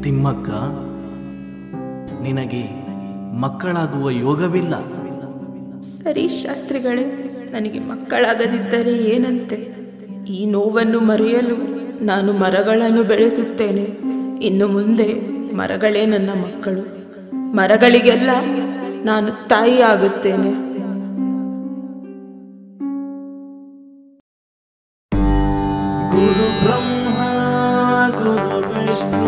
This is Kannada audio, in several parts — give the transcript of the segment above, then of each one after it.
ತಿಮ್ಮಕ್ಕ ನಿನಗೆ ಮಕ್ಕಳಾಗುವ ಯೋಗವಿಲ್ಲ ಸರಿ ಶಾಸ್ತ್ರಿಗಳೇ ನನಗೆ ಮಕ್ಕಳಾಗದಿದ್ದರೆ ಏನಂತೆ ಈ ನೋವನ್ನು ಮರೆಯಲು ನಾನು ಮರಗಳನ್ನು ಬೆಳೆಸುತ್ತೇನೆ ಇನ್ನು ಮುಂದೆ ಮರಗಳೇ ನನ್ನ ಮಕ್ಕಳು ಮರಗಳಿಗೆಲ್ಲ ನಾನು ತಾಯಿ ಆಗುತ್ತೇನೆ ಗುರು ಬ್ರಹ್ಮ ಗುರು ವಿಷ್ಣು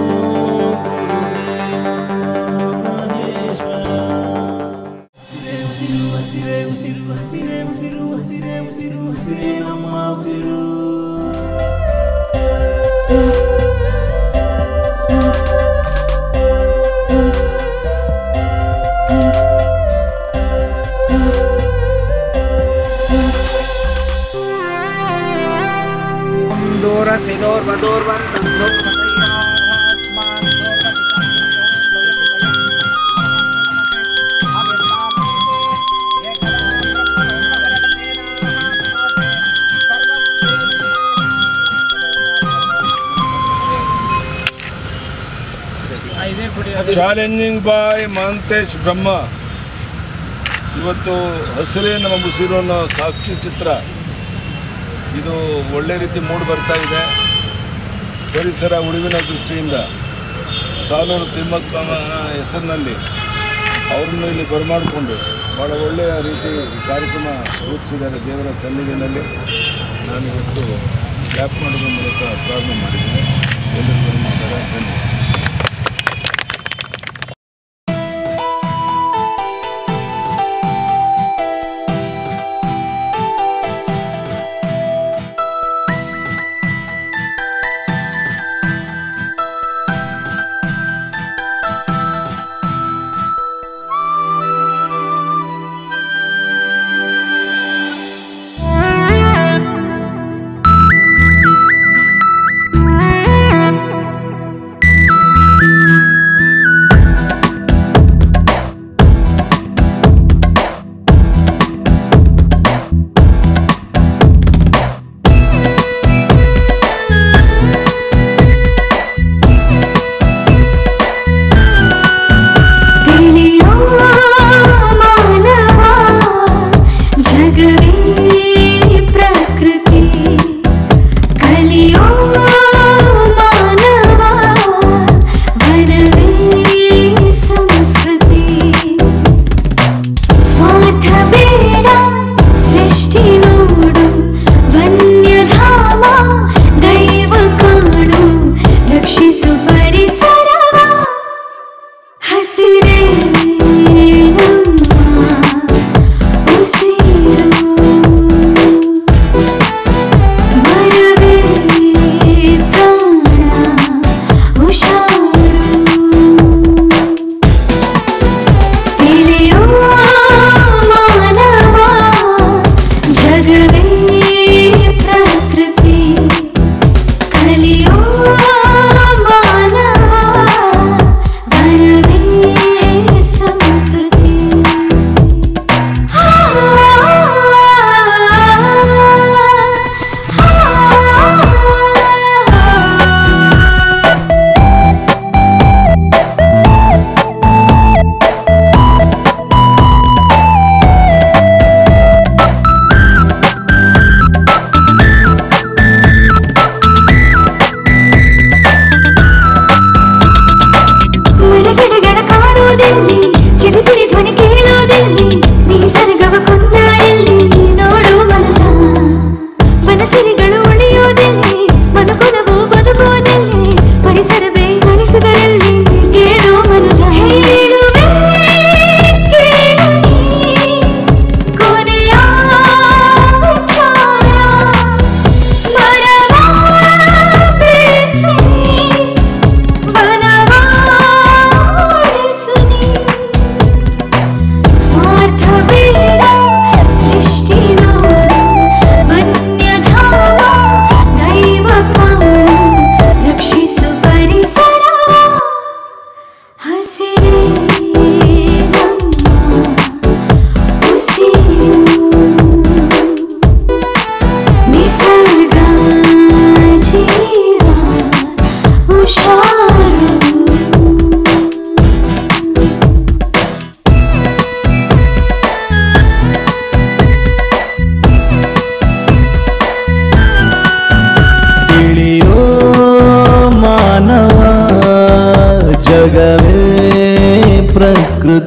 ನಮ್ಮ ಉಸಿರು ಚಾಲೆಂಜಿಂಗ್ ಬಾಯ್ ಮಹಂತೇಶ್ ಬ್ರಹ್ಮ ಇವತ್ತು ಹಸಿರೇ ನಮ್ಮ ಉಸಿರು ಅನ್ನೋ ಸಾಕ್ಷಿ ಚಿತ್ರ ಇದು ಒಳ್ಳೆ ರೀತಿ ಮೂಡಿ ಬರ್ತಾ ಇದೆ ಪರಿಸರ ಉಳಿವಿನ ದೃಷ್ಟಿಯಿಂದ ಸಾಲೂರು ತಿಮ್ಮಕ್ಕನ ಹೆಸರಿನಲ್ಲಿ ಅವ್ರನ್ನು ಇಲ್ಲಿ ಬರಮಾಡಿಕೊಂಡು ಭಾಳ ಒಳ್ಳೆಯ ರೀತಿ ಈ ಕಾರ್ಯಕ್ರಮ ರೂಪಿಸಿದ್ದಾರೆ ದೇವರ ಸನ್ನಿಧಿನಲ್ಲಿ ನಾನು ಇವತ್ತು ಕ್ಯಾಪ್ ಮಾಡೋದ್ರ ಮೂಲಕ ಪ್ರಾರಂಭ ಮಾಡಿದ್ದೀನಿ ಎಲ್ಲರಿಗೂ ನಮಸ್ಕಾರ ಧನ್ಯವಾದ Thank you.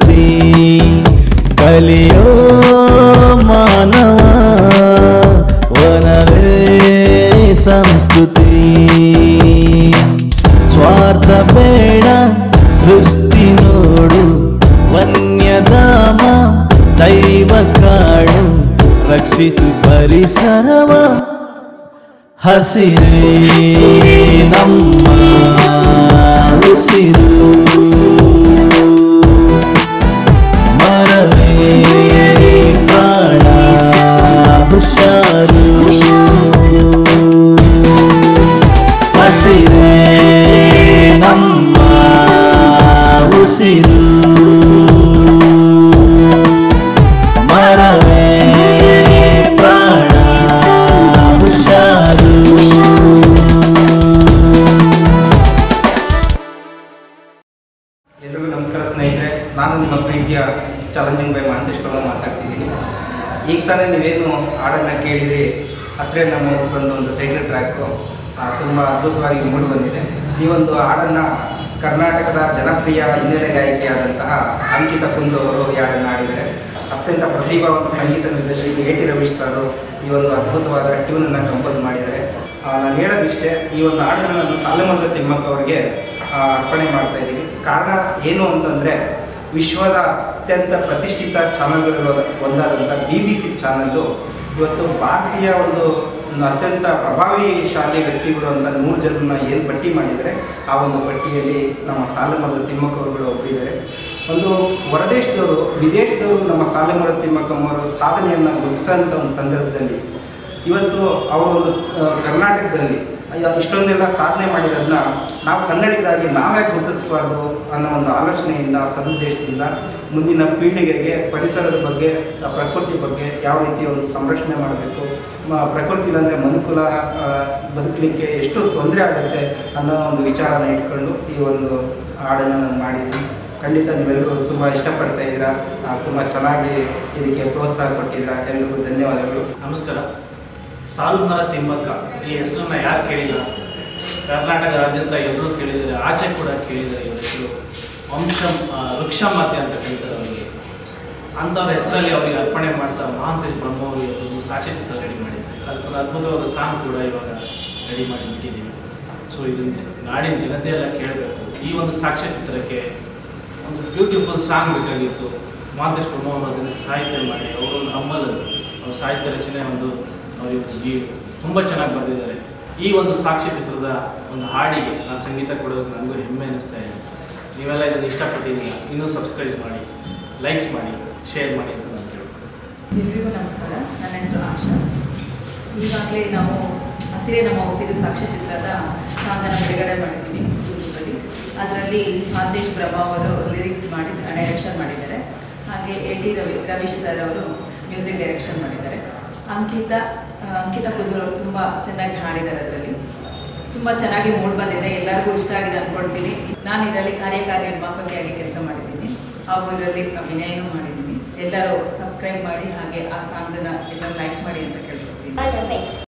ಸಂಸ್ಕೃತಿ ಕಲಿಯೋ ಮಾನವ ವನವೇ ಸಂಸ್ಕೃತಿ ಸ್ವಾರ್ಥ ಬೇಡ ಸೃಷ್ಟಿ ನೋಡು ವನ್ಯಧಾಮ ದೈವ ಕಾಡು ರಕ್ಷಿಸು ಪರಿಸರವ ಹಸಿರೇ ನಮ್ಮ ಉಸಿರು ಮರವೇ ಪ್ರಾಣ ಹುಷಾರು ಹಸಿರೇ ನಮ್ಮ ಉಸಿರು ಮರವೇ ಪ್ರಾಣ ಹುಷಾರು ಎಲ್ರಿಗೂ ನಮಸ್ಕಾರ ಸ್ನೇಹಿತರೆ ನಾನು ನಿಮ್ಮ ಪ್ರೀತಿಯ ಚಾಲೆಂಜಿಂಗ್ ಬೈ ಮಹಂತೇಶ್ ಪ್ರಭು ಮಾತಾಡ್ತಿದ್ದೀನಿ ಈಗ ತಾನೇ ನೀವೇನು ಹಾಡನ್ನು ಕೇಳಿದ್ರಿ ಹಸಿರೇ ನಮ್ಮ ಬಂದ ಒಂದು ಟೈಟಲ್ ಟ್ರ್ಯಾಕು ತುಂಬ ಅದ್ಭುತವಾಗಿ ಮೂಡಿ ಬಂದಿದೆ ಈ ಒಂದು ಹಾಡನ್ನು ಕರ್ನಾಟಕದ ಜನಪ್ರಿಯ ಹಿನ್ನೆಲೆ ಗಾಯಕಿಯಾದಂತಹ ಅಂಕಿತ ಕುಂದು ಅವರು ಈ ಹಾಡನ್ನು ಹಾಡಿದ್ದಾರೆ ಅತ್ಯಂತ ಪ್ರತಿಭಾವಂತ ಸಂಗೀತ ನಿರ್ದೇಶಕಿ ಎ ಟಿ ರವೀಶ್ ಸರ್ ಈ ಒಂದು ಅದ್ಭುತವಾದ ಟ್ಯೂನನ್ನು ಕಂಪೋಸ್ ಮಾಡಿದ್ದಾರೆ ಆ, ನಾನು ಹೇಳೋದಿಷ್ಟೇ ಈ ಒಂದು ಹಾಡನ್ನು ನಾನು ಸಾಲಮರದ ತಿಮ್ಮಕ್ಕ ಅವರಿಗೆ ಆ, ಅರ್ಪಣೆ ಮಾಡ್ತಾ ಇದ್ದೀವಿ ಕಾರಣ ಏನು ಅಂತಂದರೆ ವಿಶ್ವದ ಅತ್ಯಂತ ಪ್ರತಿಷ್ಠಿತ ಚಾನಲ್ಗಳು ಒಂದಾದಂಥ ಬಿ ಬಿ ಸಿ ಚಾನಲ್ಲು ಇವತ್ತು ಭಾರತೀಯ ಒಂದು ಒಂದು ಅತ್ಯಂತ ಪ್ರಭಾವಿಶಾಲಿ ವ್ಯಕ್ತಿಗಳು ಅಂತ ಮೂರು ಜನರನ್ನ ಏನು ಪಟ್ಟಿ ಮಾಡಿದ್ದಾರೆ ಆ ಒಂದು ಪಟ್ಟಿಯಲ್ಲಿ ನಮ್ಮ ಸಾಲಮರದ ತಿಮ್ಮಕ್ಕವರುಗಳು ಒಬ್ಬರಿದ್ದಾರೆ ಒಂದು ಹೊರದೇಶದವರು ವಿದೇಶದವರು ನಮ್ಮ ಸಾಲಮರದ ತಿಮ್ಮಕ್ಕಮ್ಮವರು ಸಾಧನೆಯನ್ನು ಗುರುತಿಸೋಂಥ ಒಂದು ಸಂದರ್ಭದಲ್ಲಿ ಇವತ್ತು ಅವರು ಒಂದು ಕ- ಕರ್ನಾಟಕದಲ್ಲಿ ಅಯ್ಯ, ಇಷ್ಟೊಂದೆಲ್ಲ ಸಾಧನೆ ಮಾಡಿರೋದನ್ನ ನಾವು ಕನ್ನಡಿಗರಾಗಿ ನಾವೇ ಗುರುತಿಸಬಾರ್ದು ಅನ್ನೋ ಒಂದು ಆಲೋಚನೆಯಿಂದ ಸದುದ್ದೇಶದಿಂದ ಮುಂದಿನ ಪೀಳಿಗೆಗೆ ಪರಿಸರದ ಬಗ್ಗೆ ಆ ಪ್ರಕೃತಿ ಬಗ್ಗೆ ಯಾವ ರೀತಿ ಒಂದು ಸಂರಕ್ಷಣೆ ಮಾಡಬೇಕು ಮ- ಪ್ರಕೃತಿ ಇಲ್ಲಾಂದರೆ ಮನುಕುಲ ಆ, ಬದುಕಲಿಕ್ಕೆ ಎಷ್ಟು ತೊಂದರೆ ಆಗುತ್ತೆ ಅನ್ನೋ ಒಂದು ವಿಚಾರನ ಇಟ್ಕೊಂಡು ಈ ಒಂದು ಹಾಡನ್ನು ನಾನು ಮಾಡಿದ್ದೀನಿ ಖಂಡಿತ ನೀವೆಲ್ಲರೂ ತುಂಬ ಇಷ್ಟಪಡ್ತಾ ಇದ್ದೀರಾ ತುಂಬ ಚೆನ್ನಾಗಿ ಇದಕ್ಕೆ ಪ್ರೋತ್ಸಾಹ ಕೊಟ್ಟಿದ್ದೀರಾ ಎಲ್ರಿಗೂ ಧನ್ಯವಾದಗಳು ನಮಸ್ಕಾರ ಸಾಲುಮರ ತಿಮ್ಮಕ್ಕ ಈ ಹೆಸರನ್ನ ಯಾರು ಕೇಳಿಲ್ಲ ಕರ್ನಾಟಕದಾದ್ಯಂತ ಎಲ್ಲರೂ ಕೇಳಿದ್ದಾರೆ ಆಚೆ ಕೂಡ ಕೇಳಿದ್ದಾರೆ ಇವ್ರ ಹೆಸರು ವಂಶ ಆ, ವೃಕ್ಷ ಮಾತೆ ಅಂತ ಕರೀತಾರೆ ಅವರಿಗೆ ಅಂಥವ್ರ ಹೆಸರಲ್ಲಿ ಅವರಿಗೆ ಅರ್ಪಣೆ ಮಾಡ್ತಾ ಮಹಾಂತೇಶ್ ಬ್ರಹ್ಮ ಅವರು ಇವತ್ತು ಒಂದು ಸಾಕ್ಷ್ಯಚಿತ್ರ ರೆಡಿ ಮಾಡಿದ್ದಾರೆ ಅದಕ್ಕೊಂದು ಅದ್ಭುತವಾದ ಸಾಂಗ್ ಕೂಡ ಇವಾಗ ರೆಡಿ ಮಾಡಿ ಬಿಟ್ಟಿದ್ದೀವಿ ಸೊ ಇದನ್ನು ಜ- ನಾಡಿನ ಜನತೆ ಎಲ್ಲ ಕೇಳಬೇಕು ಈ ಒಂದು ಸಾಕ್ಷ್ಯಚಿತ್ರಕ್ಕೆ ಒಂದು ಬ್ಯೂಟಿಫುಲ್ ಸಾಂಗ್ ಬೇಕಾಗಿತ್ತು ಮಹಾಂತೇಶ್ ಬ್ರಹ್ಮ ಅವರು ಅದನ್ನು ಸಾಹಿತ್ಯ ಮಾಡಿ ಅವರೊಂದು ಹಮ್ಮಲದು ಅವ್ರ ಸಾಹಿತ್ಯ ರಚನೆ ಒಂದು ಅವರಿಗೆ ಈ ತುಂಬ ಚೆನ್ನಾಗಿ ಬರೆದಿದ್ದಾರೆ ಈ ಒಂದು ಸಾಕ್ಷ್ಯಚಿತ್ರದ ಒಂದು ಹಾಡಿಗೆ ನಾನು ಸಂಗೀತ ಕೊಡೋದಕ್ಕೆ ನನಗೂ ಹೆಮ್ಮೆ ಅನ್ನಿಸ್ತಾ ಇದೆ ನೀವೆಲ್ಲ ಇದನ್ನು ಇಷ್ಟಪಟ್ಟಿದ್ದೀರಾ ಇನ್ನೂ ಸಬ್ಸ್ಕ್ರೈಬ್ ಮಾಡಿ ಲೈಕ್ಸ್ ಮಾಡಿ ಶೇರ್ ಮಾಡಿ ಅಂತ ನಾನು ಕೇಳ್ತೀನಿ ಎಲ್ರಿಗೂ ನಮಸ್ಕಾರ ನನ್ನ ಹೆಸರು ಆಶಾ ಈಗಾಗಲೇ ನಾವು ಹಸಿರೇ ನಮ್ಮ ಉಸಿರು ಸಾಕ್ಷ್ಯಚಿತ್ರದ ಸಾಂಗನ್ನು ಬಿಡುಗಡೆ ಮಾಡಿದ್ವಿ ಯೂಟ್ಯೂಬಲ್ಲಿ ಅದರಲ್ಲಿ ಮಾಂತೇಶ್ ಪ್ರಭಾ ಅವರು ಲಿರಿಕ್ಸ್ ಮಾಡಿ ಡೈರೆಕ್ಷನ್ ಮಾಡಿದ್ದಾರೆ ಹಾಗೆ A T Ravi Ravish sir ಅವರು ಮ್ಯೂಸಿಕ್ ಡೈರೆಕ್ಷನ್ ಮಾಡಿದ್ದಾರೆ ಅಂಕಿತ ಆ, ಅಂಕಿತ ಕುದ್ದೂರ್ ಅವರು ತುಂಬ ಚೆನ್ನಾಗಿ ಹಾಡಿದ್ದಾರೆ ಅದರಲ್ಲಿ ತುಂಬ ಚೆನ್ನಾಗಿ ಮೂಡ್ ಬಂದಿದೆ ಎಲ್ಲರಿಗೂ ಇಷ್ಟ ಆಗಿದೆ ಅಂದ್ಕೊಳ್ತೀನಿ ನಾನು ಇದರಲ್ಲಿ ಕಾರ್ಯಕಾರಿ ನಿರ್ಮಾಪಕಿಯಾಗಿ ಕೆಲಸ ಮಾಡಿದ್ದೀನಿ ಹಾಗೂ ಇದರಲ್ಲಿ ಅಭಿನಯನೂ ಮಾಡಿದ್ದೀನಿ ಎಲ್ಲರೂ ಸಬ್ಸ್ಕ್ರೈಬ್ ಮಾಡಿ ಹಾಗೆ ಆ ಸಾಂಗನ್ನ ಎಲ್ಲರೂ ಲೈಕ್ ಮಾಡಿ ಅಂತ ಕೇಳ್ಕೊಳ್ತೀನಿ